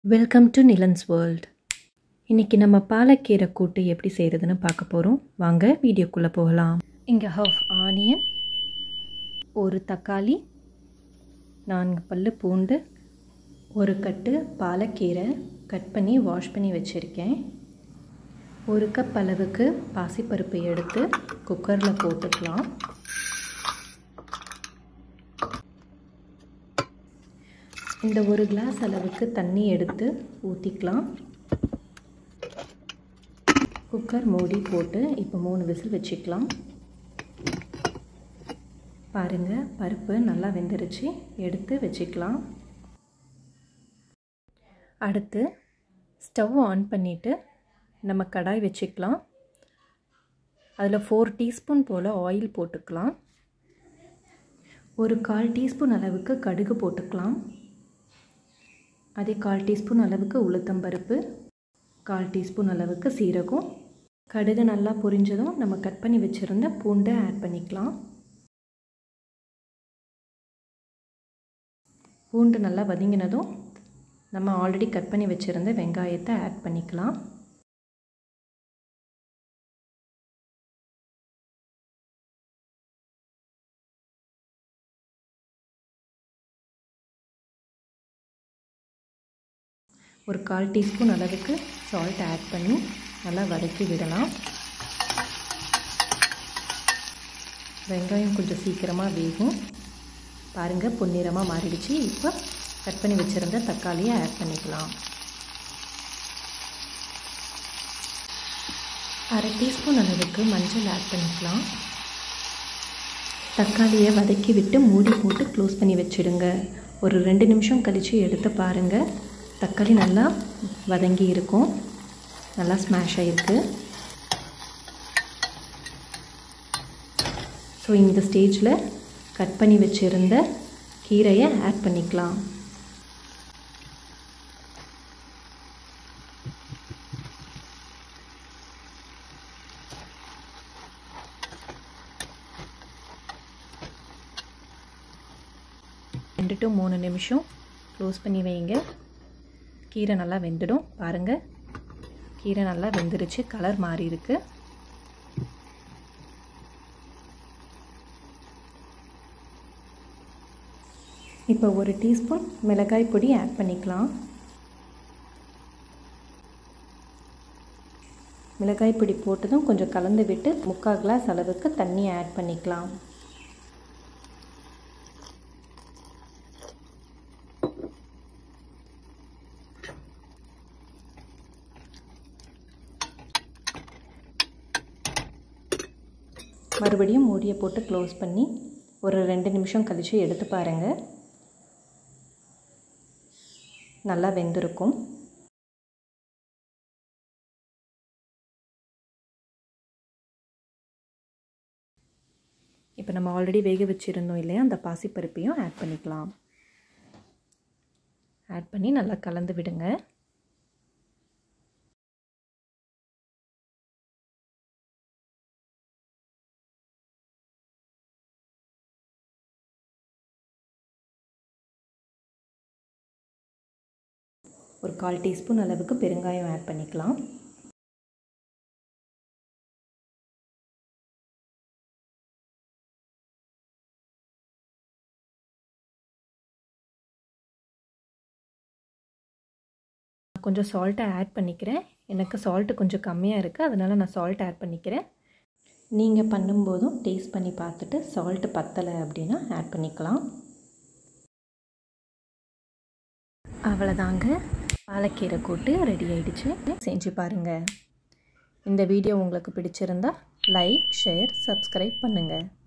welcome to நிலன்ஸ் world இன்றைக்கி நம்ம பாலக்கீரை கூட்டு எப்படி செய்கிறதுன்னு பார்க்க போகிறோம் வாங்க வீடியோக்குள்ளே போகலாம் இங்கே ஹாஃப் ஆனியன் ஒரு தக்காளி நான்கு பல் பூண்டு ஒரு கட்டு பாலக்கீரை கட் பண்ணி வாஷ் பண்ணி வச்சுருக்கேன் ஒரு கப் அளவுக்கு பாசிப்பருப்பு எடுத்து குக்கரில் போட்டுக்கலாம் இந்த ஒரு கிளாஸ் அளவுக்கு தண்ணி எடுத்து ஊற்றிக்கலாம் குக்கர் மூடி போட்டு இப்போ மூணு விசில் வச்சுக்கலாம் பாருங்கள் பருப்பு நல்லா வெந்துருச்சு எடுத்து வச்சுக்கலாம் அடுத்து ஸ்டவ் ஆன் பண்ணிவிட்டு நம்ம கடாய் வச்சுக்கலாம் அதில் ஃபோர் டீஸ்பூன் போல் ஆயில் போட்டுக்கலாம் ஒரு கால் டீஸ்பூன் அளவுக்கு கடுகு போட்டுக்கலாம் அதே கால் டீஸ்பூன் அளவுக்கு உளுத்தம்பருப்பு கால் டீஸ்பூன் அளவுக்கு சீரகம் கடுகு நல்லா பொரிஞ்சதும் நம்ம கட் பண்ணி வச்சுருந்த பூண்டை ஆட் பண்ணிக்கலாம் பூண்டு நல்லா வதங்கினதும் நம்ம ஆல்ரெடி கட் பண்ணி வச்சுருந்த வெங்காயத்தை ஆட் பண்ணிக்கலாம் ஒரு கால் டீஸ்பூன் அளவுக்கு சால்ட் ஆட் பண்ணி நல்லா வதக்கி விடலாம் வெங்காயம் கொஞ்சம் சீக்கிரமாக வேகும் பாருங்கள் பொன்னிறமாக மாறிடுச்சு இப்போ கட் பண்ணி வச்சுருந்த தக்காளியை ஆட் பண்ணிக்கலாம் அரை டீஸ்பூன் அளவுக்கு மஞ்சள் ஆட் பண்ணிக்கலாம் தக்காளியை வதக்கி விட்டு மூடி போட்டு க்ளோஸ் பண்ணி வச்சுடுங்க ஒரு ரெண்டு நிமிஷம் கழித்து எடுத்து பாருங்கள் தக்காளி நல்லா வதங்கி இருக்கும் நல்லா ஸ்மாஷ் ஆகிருக்கு ஸோ இந்த ஸ்டேஜில் கட் பண்ணி வச்சுருந்த கீரையை ஆட் பண்ணிக்கலாம் ரெண்டு டு மூணு நிமிஷம் க்ளோஸ் பண்ணி வைங்க கீரை நல்லா வெந்துடும் பாருங்கள் கீரை நல்லா வெந்துருச்சு கலர் மாறி இருக்கு இப்போ ஒரு டீஸ்பூன் மிளகாய் பொடி ஆட் பண்ணிக்கலாம் மிளகாய் பொடி போட்டதும் கொஞ்சம் கலந்து விட்டு முக்கால் கிளாஸ் அளவுக்கு தண்ணி ஆட் பண்ணிக்கலாம் மறுபடியும் மூடியை போட்டு க்ளோஸ் பண்ணி ஒரு ரெண்டு நிமிஷம் கழித்து எடுத்து பாருங்கள் நல்லா வெந்திருக்கும் இப்போ நம்ம ஆல்ரெடி வேக வச்சுருந்தோம் இல்லையா அந்த பாசிப்பருப்பையும் ஆட் பண்ணிக்கலாம் ஆட் பண்ணி நல்லா கலந்து விடுங்க ஒரு கால் டீஸ்பூன் அளவுக்கு பெருங்காயம் ஆட் பண்ணிக்கலாம் கொஞ்சம் சால்ட்டை ஆட் பண்ணிக்கிறேன் எனக்கு சால்ட்டு கொஞ்சம் கம்மியாக இருக்குது அதனால் நான் சால்ட் ஆட் பண்ணிக்கிறேன் நீங்கள் பண்ணும்போதும் டேஸ்ட் பண்ணி பார்த்துட்டு சால்ட்டு பத்தலை அப்படின்னா ஆட் பண்ணிக்கலாம் அவ்வளோதாங்க பாலக்கீரை கூட்டு ரெடி ஆயிடுச்சு செஞ்சு பாருங்கள் இந்த வீடியோ உங்களுக்கு பிடிச்சிருந்தா லைக் ஷேர் சப்ஸ்கிரைப் பண்ணுங்கள்